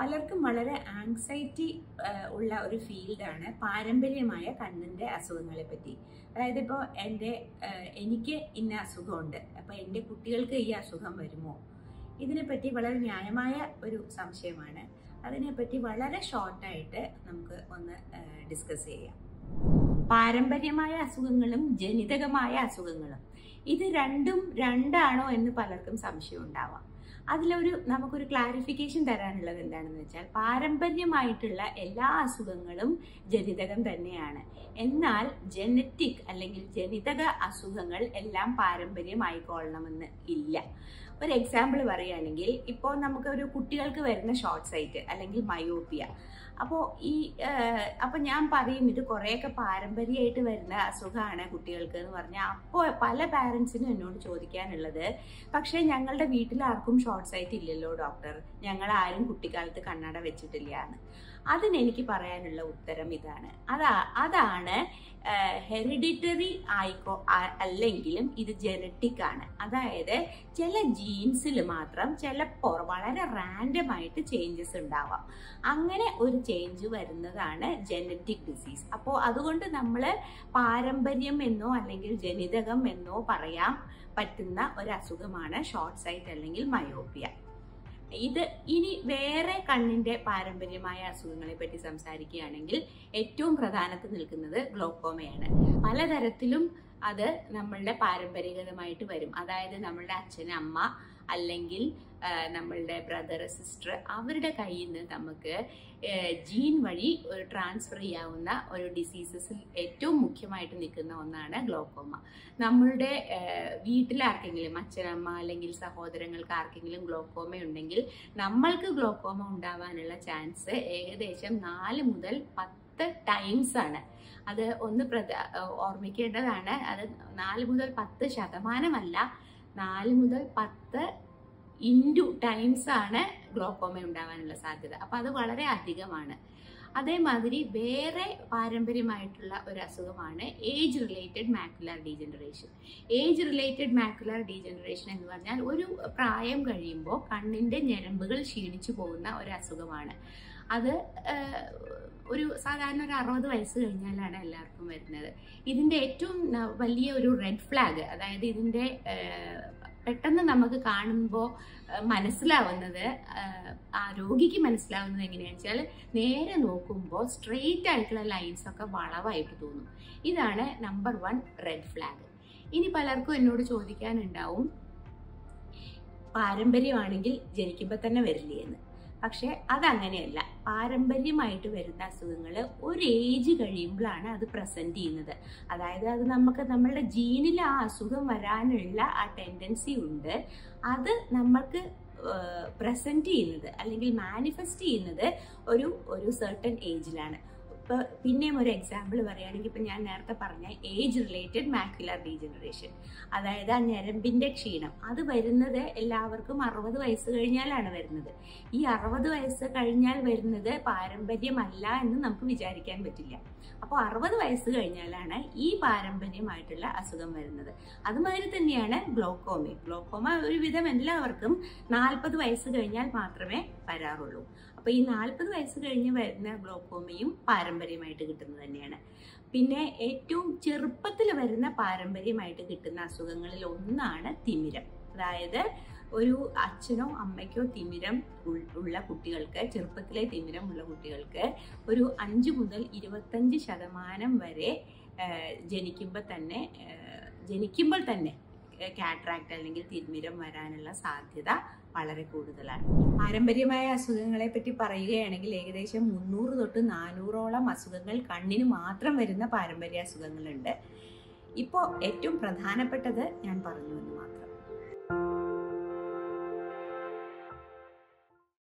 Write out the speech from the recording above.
പലർക്കും വളരെ ആങ്സൈറ്റി ഉള്ള ഒരു ഫീൽഡാണ് പാരമ്പര്യമായ കണ്ണിൻ്റെ അസുഖങ്ങളെ പറ്റി അതായത് ഇപ്പോൾ എൻ്റെ ഏഹ്, എനിക്ക് ഇന്ന അസുഖമുണ്ട് അപ്പോൾ എൻ്റെ കുട്ടികൾക്ക് ഈ അസുഖം വരുമോ ഇതിനെപ്പറ്റി വളരെ ന്യായമായ ഒരു സംശയമാണ് അതിനെപ്പറ്റി വളരെ ഷോർട്ടായിട്ട് നമുക്ക് ഒന്ന് ഡിസ്കസ് ചെയ്യാം പാരമ്പര്യമായ അസുഖങ്ങളും ജനിതകമായ അസുഖങ്ങളും ഇത് രണ്ടും രണ്ടാണോ എന്ന് പലർക്കും സംശയം ഉണ്ടാവാം അതിലൊരു നമുക്കൊരു ക്ലാരിഫിക്കേഷൻ തരാനുള്ളത് എന്താണെന്ന് വെച്ചാൽ പാരമ്പര്യമായിട്ടുള്ള എല്ലാ അസുഖങ്ങളും ജനിതകം തന്നെയാണ് എന്നാൽ ജനറ്റിക് അല്ലെങ്കിൽ ജനിതക അസുഖങ്ങൾ എല്ലാം പാരമ്പര്യമായിക്കൊള്ളണമെന്ന് ഇല്ല ഒരു എക്സാമ്പിൾ പറയുകയാണെങ്കിൽ ഇപ്പോൾ നമുക്കൊരു കുട്ടികൾക്ക് വരുന്ന ഷോർട്ട് സൈറ്റ് അല്ലെങ്കിൽ മയോപ്പിയ അപ്പോൾ ഈ അപ്പോൾ ഞാൻ പറയും ഇത് കുറേയൊക്കെ പാരമ്പര്യമായിട്ട് വരുന്ന അസുഖമാണ് കുട്ടികൾക്ക് എന്ന് പറഞ്ഞാൽ അപ്പോൾ പല പാരൻസിനും എന്നോട് ചോദിക്കാനുള്ളത് പക്ഷേ ഞങ്ങളുടെ വീട്ടിൽ ആർക്കും ഷോർട്ട് സൈറ്റ് ഇല്ലല്ലോ ഡോക്ടർ ഞങ്ങൾ ആരും കുട്ടിക്കാലത്ത് കണ്ണട വെച്ചിട്ടില്ല എന്ന് അതിനെനിക്ക് പറയാനുള്ള ഉത്തരം ഇതാണ് അതാ അതാണ് ഹെറിഡിറ്ററി ആയിക്കോ ആ- അല്ലെങ്കിലും ഇത് ജനറ്റിക് ആണ് അതായത് ചില ജീൻസിൽ മാത്രം ചിലപ്പോൾ വളരെ റാൻഡം ആയിട്ട് ചേഞ്ചസ് ഉണ്ടാവാം അങ്ങനെ ഒരു ചേഞ്ച് വരുന്നതാണ് ജനറ്റിക് ഡിസീസ് അപ്പോൾ അതുകൊണ്ട് നമ്മൾ പാരമ്പര്യം എന്നോ അല്ലെങ്കിൽ ജനിതകം എന്നോ പറയാൻ പറ്റുന്ന ഒരു അസുഖമാണ് ഷോർട്ട് സൈറ്റ് അല്ലെങ്കിൽ മയോപ്പിയ ഇത് ഇനി വേറെ കണ്ണിന്റെ പാരമ്പര്യമായ അസുഖങ്ങളെ പറ്റി സംസാരിക്കുകയാണെങ്കിൽ ഏറ്റവും പ്രധാനത്ത് നിൽക്കുന്നത് ഗ്ലോക്കോമയാണ് പലതരത്തിലും അത് നമ്മളുടെ പാരമ്പര്യഗതമായിട്ട് വരും അതായത് നമ്മളുടെ അച്ഛൻ അമ്മ അല്ലെങ്കിൽ ആ, നമ്മളുടെ ബ്രദർ സിസ്റ്റർ അവരുടെ കയ്യിൽ നിന്ന് നമുക്ക് ജീൻ വഴി ഒരു ട്രാൻസ്ഫർ ചെയ്യാവുന്ന ഒരു ഡിസീസസിൽ ഏറ്റവും മുഖ്യമായിട്ട് നിൽക്കുന്ന ഒന്നാണ് ഗ്ലോക്കോമ നമ്മളുടെ ഏഹ്, വീട്ടിലാർക്കെങ്കിലും അച്ഛനമ്മ അല്ലെങ്കിൽ സഹോദരങ്ങൾക്ക് ആർക്കെങ്കിലും ഗ്ലോക്കോമ ഉണ്ടെങ്കിൽ നമ്മൾക്ക് ഗ്ലോക്കോമ ഉണ്ടാവാനുള്ള ചാൻസ് ഏകദേശം നാല് മുതൽ പത്ത് ടൈംസ് ആണ് അത് ഒന്ന് പ്രധ ഓർമ്മിക്കേണ്ടതാണ് അത് നാല് മുതൽ പത്ത് ശതമാനമല്ല നാല് മുതൽ പത്ത് ഇൻറ്റു ടൈംസ് ആണ് ഗ്ലോക്കോമ ഉണ്ടാവാനുള്ള സാധ്യത അപ്പം അത് വളരെ അധികമാണ് അതേമാതിരി വേറെ പാരമ്പര്യമായിട്ടുള്ള ഒരു അസുഖമാണ് age related macular degeneration age related macular degeneration എന്ന് പറഞ്ഞാൽ ഒരു പ്രായം കഴിയുമ്പോൾ കണ്ണിൻ്റെ ഞരമ്പുകൾ ക്ഷീണിച്ചു പോകുന്ന ഒരു അസുഖമാണ് അത് ആഹ്, ഒരു സാധാരണ ഒരു അറുപത് വയസ്സ് കഴിഞ്ഞാലാണ് എല്ലാവർക്കും വരുന്നത് ഇതിൻ്റെ ഏറ്റവും ന- വലിയ ഒരു റെഡ് ഫ്ലാഗ് അതായത് ഇതിൻ്റെ ആഹ്, പെട്ടെന്ന് നമുക്ക് കാണുമ്പോൾ മനസ്സിലാവുന്നത് ആഹ്, ആ രോഗിക്ക് മനസ്സിലാവുന്നത് എങ്ങനെയാണെന്ന് വെച്ചാൽ നേരെ നോക്കുമ്പോൾ സ്ട്രെയിറ്റ് ആയിട്ടുള്ള ലൈൻസ് ഒക്കെ വളവായിട്ട് തോന്നും ഇതാണ് നമ്പർ വൺ റെഡ് ഫ്ലാഗ് ഇനി പലർക്കും എന്നോട് ചോദിക്കാനുണ്ടാവും പാരമ്പര്യമാണെങ്കിൽ ജനിക്കുമ്പോൾ തന്നെ വരില്ലേ എന്ന് പക്ഷെ അതങ്ങനെയല്ല പാരമ്പര്യമായിട്ട് വരുന്ന അസുഖങ്ങൾ ഒരു ഏജ് കഴിയുമ്പോഴാണ് അത് പ്രസന്റ് ചെയ്യുന്നത് അതായത് അത് നമുക്ക് നമ്മളുടെ ജീനിൽ ആ അസുഖം വരാനുള്ള ആ ടെൻഡൻസി ഉണ്ട് അത് നമ്മൾക്ക് പ്രസന്റ് ചെയ്യുന്നത് അല്ലെങ്കിൽ മാനിഫെസ്റ്റ് ചെയ്യുന്നത് ഒരു ഒരു സർട്ടൻ ഏജിലാണ് ഇപ്പൊ പിന്നെയും ഒരു എക്സാമ്പിൾ പറയുകയാണെങ്കിൽ ഇപ്പൊ ഞാൻ നേരത്തെ പറഞ്ഞ ഏജ് റിലേറ്റഡ് മാക്കുലർ ഡീജനറേഷൻ അതായത് ആ ഞരമ്പിന്റെ ക്ഷീണം അത് വരുന്നത് എല്ലാവർക്കും അറുപത് വയസ്സ് കഴിഞ്ഞാലാണ് വരുന്നത് ഈ അറുപത് വയസ്സ് കഴിഞ്ഞാൽ വരുന്നത് പാരമ്പര്യമല്ല എന്ന് നമുക്ക് വിചാരിക്കാൻ പറ്റില്ല അപ്പോൾ അറുപത് വയസ്സ് കഴിഞ്ഞാലാണ് ഈ പാരമ്പര്യമായിട്ടുള്ള അസുഖം വരുന്നത് അതുമാതിരി തന്നെയാണ് ഗ്ലോക്കോമയും ഗ്ലോക്കോമ ഒരുവിധം എല്ലാവർക്കും നാൽപ്പത് വയസ്സ് കഴിഞ്ഞാൽ മാത്രമേ വരാറുള്ളൂ അപ്പോൾ ഈ നാൽപ്പത് വയസ്സ് കഴിഞ്ഞ് വരുന്ന ഗ്ലോക്കോമയും പാരമ്പര്യമായിട്ട് കിട്ടുന്നത് തന്നെയാണ് പിന്നെ ഏറ്റവും ചെറുപ്പത്തിൽ വരുന്ന പാരമ്പര്യമായിട്ട് കിട്ടുന്ന അസുഖങ്ങളിൽ ഒന്നാണ് തിമിരം അതായത് ഒരു അച്ഛനോ അമ്മയ്ക്കോ തിമിരം ഉൾ- ഉള്ള കുട്ടികൾക്ക് ചെറുപ്പത്തിലെ തിമിരം ഉള്ള കുട്ടികൾക്ക് ഒരു അഞ്ച് മുതൽ ഇരുപത്തഞ്ച് ശതമാനം വരെ ജനിക്കുമ്പോൾ തന്നെ ആഹ് ജനിക്കുമ്പോൾ തന്നെ കാട്രാക്ട് അല്ലെങ്കിൽ തിമിരം വരാനുള്ള സാധ്യത വളരെ കൂടുതലാണ് പാരമ്പര്യമായ അസുഖങ്ങളെ പറ്റി പറയുകയാണെങ്കിൽ ഏകദേശം മുന്നൂറ് തൊട്ട് നാനൂറോളം അസുഖങ്ങൾ കണ്ണിന് മാത്രം വരുന്ന പാരമ്പര്യ അസുഖങ്ങളുണ്ട് ഇപ്പോൾ ഏറ്റവും പ്രധാനപ്പെട്ടത് ഞാൻ പറഞ്ഞു എന്ന് മാത്രം